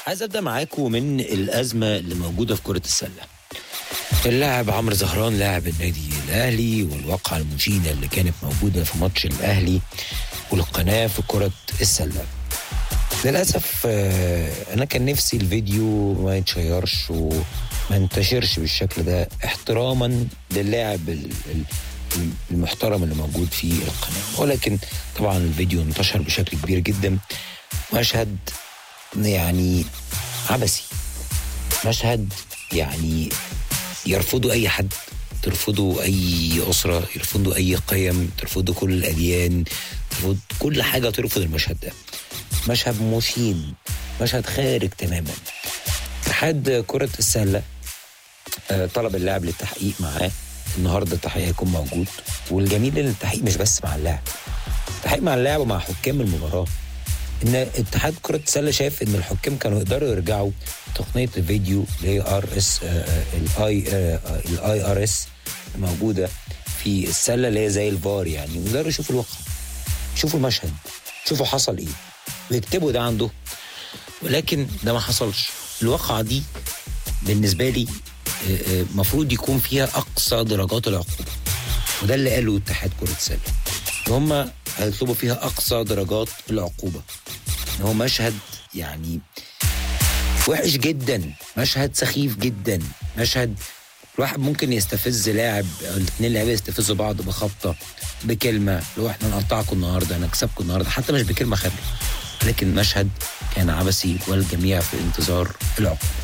عايز ابدا معاكم من الازمه اللي موجوده في كره السله اللاعب عمرو زهران لاعب النادي الاهلي والواقعه المشينه اللي كانت موجوده في ماتش الاهلي والقناه في كره السله للاسف آه، انا كان نفسي الفيديو ما يتشيرش وما ينتشرش بالشكل ده احتراما للاعب ال- ال- المحترم اللي موجود في القناه ولكن طبعا الفيديو انتشر بشكل كبير جدا مشهد يعني عبثي مشهد يعني يرفضه اي حد ترفضه اي اسره يرفضه اي قيم ترفضه كل الاديان ترفض كل حاجه ترفض المشهد ده مشهد مشين مشهد خارج تماما اتحاد كره السله آه، طلب اللاعب للتحقيق معاه النهارده التحقيق هيكون موجود والجميل ان التحقيق مش بس مع اللاعب التحقيق مع اللاعب ومع حكام المباراه ان اتحاد كره السله شاف ان الحكام كانوا يقدروا يرجعوا تقنيه الفيديو اللي هي ار اس الاي الاي ار اس موجوده في السله اللي هي زي الفار يعني ويقدروا يشوفوا الواقع يشوفوا المشهد يشوفوا حصل ايه ويكتبوا ده عنده ولكن ده ما حصلش الواقعه دي بالنسبه لي المفروض يكون فيها اقصى درجات العقوبه وده اللي قاله اتحاد كره السله هم هيطلبوا فيها اقصى درجات العقوبه ان هو مشهد يعني وحش جدا مشهد سخيف جدا مشهد الواحد ممكن يستفز لاعب او الاثنين لعيبه يستفزوا بعض بخبطه بكلمه لو احنا نقطعكم النهارده نكسبكم النهارده حتى مش بكلمه خارجه لكن مشهد كان عبثي والجميع في انتظار العقوبه